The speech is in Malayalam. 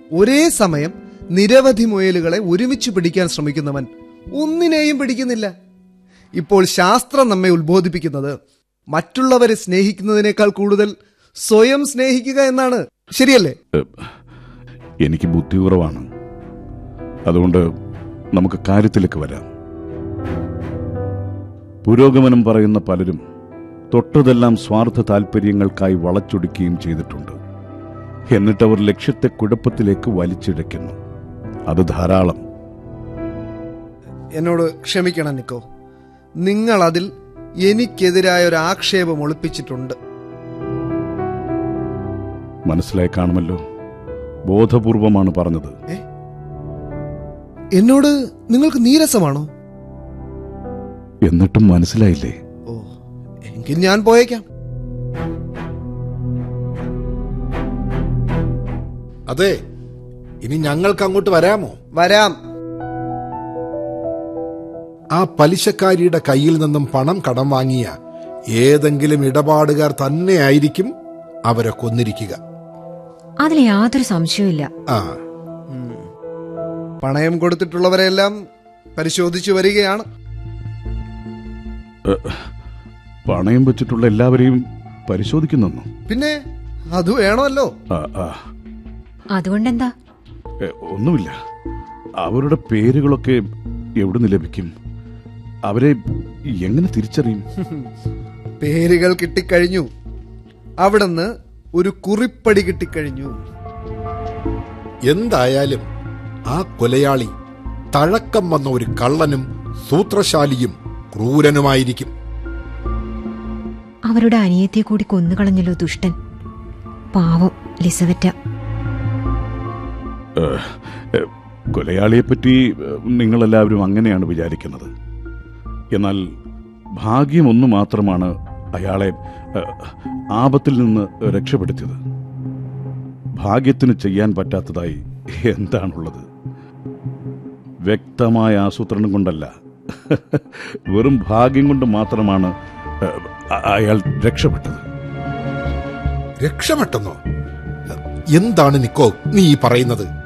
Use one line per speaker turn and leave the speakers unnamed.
ഒരേ സമയം നിരവധി മുയലുകളെ ഒരുമിച്ച് പിടിക്കാൻ ശ്രമിക്കുന്നവൻ ഒന്നിനെയും പിടിക്കുന്നില്ല ഇപ്പോൾ ശാസ്ത്രം നമ്മെ ഉത്ബോധിപ്പിക്കുന്നത് മറ്റുള്ളവരെ സ്നേഹിക്കുന്നതിനേക്കാൾ കൂടുതൽ സ്വയം സ്നേഹിക്കുക എന്നാണ് ശരിയല്ലേ
ഏ, എനിക്ക് ബുദ്ധി കുറവാണ് അതുകൊണ്ട് നമുക്ക് കാര്യത്തിലേക്ക് വരാം പുരോഗമനം പറയുന്ന പലരും തൊട്ടതെല്ലാം സ്വാർത്ഥ താല്പര്യങ്ങൾക്കായി വളച്ചൊടുക്കുകയും ചെയ്തിട്ടുണ്ട് എന്നിട്ടവർ ലക്ഷ്യത്തെ കുഴപ്പത്തിലേക്ക് വലിച്ചിഴയ്ക്കുന്നു അത് ധാരാളം
എന്നോട് ക്ഷമിക്കണം നിക്കോ നിങ്ങൾ അതിൽ എനിക്കെതിരായ ഒരു ആക്ഷേപം ഒളിപ്പിച്ചിട്ടുണ്ട്
മനസ്സിലായി കാണുമല്ലോ ബോധപൂർവമാണ് പറഞ്ഞത്
എന്നോട് നിങ്ങൾക്ക് നീരസമാണോ
എന്നിട്ടും മനസ്സിലായില്ലേ
ഓ എങ്കിൽ ഞാൻ പോയേക്കാം
അതെ ഇനി ഞങ്ങൾക്ക് അങ്ങോട്ട് വരാമോ
വരാം
ആ പലിശക്കാരിയുടെ കയ്യിൽ നിന്നും പണം കടം വാങ്ങിയ ഏതെങ്കിലും ഇടപാടുകാർ തന്നെയായിരിക്കും അവരെ കൊന്നിരിക്കുക
അതിൽ യാതൊരു സംശയവുമില്ല
ആ
പണയം കൊടുത്തിട്ടുള്ളവരെല്ലാം പരിശോധിച്ചു വരികയാണ്
പണയം വെച്ചിട്ടുള്ള എല്ലാവരെയും പരിശോധിക്കുന്നു
പിന്നെ അത് വേണമല്ലോ
ആ ആ
അതുകൊണ്ടെന്താ
ഏ, ഒന്നുമില്ല അവരുടെ പേരുകളൊക്കെ എവിടുന്ന് ലഭിക്കും അവരെ എങ്ങനെ തിരിച്ചറിയും
പേരുകൾ കിട്ടിക്കഴിഞ്ഞു അവിടുന്ന് ഒരു കുറിപ്പടി കിട്ടിക്കഴിഞ്ഞു
എന്തായാലും ആ കൊലയാളി തഴക്കം വന്ന ഒരു കള്ളനും സൂത്രശാലിയും ക്രൂരനുമായിരിക്കും
അവരുടെ അനിയത്തെ കൂടി കൊന്നുകളഞ്ഞല്ലോ ദുഷ്ടൻ പാവം ലിസവറ്റ
ഏ, ഏ, കൊലയാളിയെപ്പറ്റി ഏ, നിങ്ങളെല്ലാവരും അങ്ങനെയാണ് വിചാരിക്കുന്നത് എന്നാൽ ഭാഗ്യം ഒന്ന് മാത്രമാണ് അയാളെ ഏ, ആപത്തിൽ നിന്ന് രക്ഷപ്പെടുത്തിയത് ഭാഗ്യത്തിന് ചെയ്യാൻ പറ്റാത്തതായി എന്താണുള്ളത് വ്യക്തമായ ആസൂത്രണം കൊണ്ടല്ല വെറും ഭാഗ്യം കൊണ്ട് മാത്രമാണ് ഏ, അ- അയാൾ രക്ഷപ്പെട്ടത്
രക്ഷപ്പെട്ടെന്നോ എന്താണ് നിക്കോ നീ ഈ പറയുന്നത്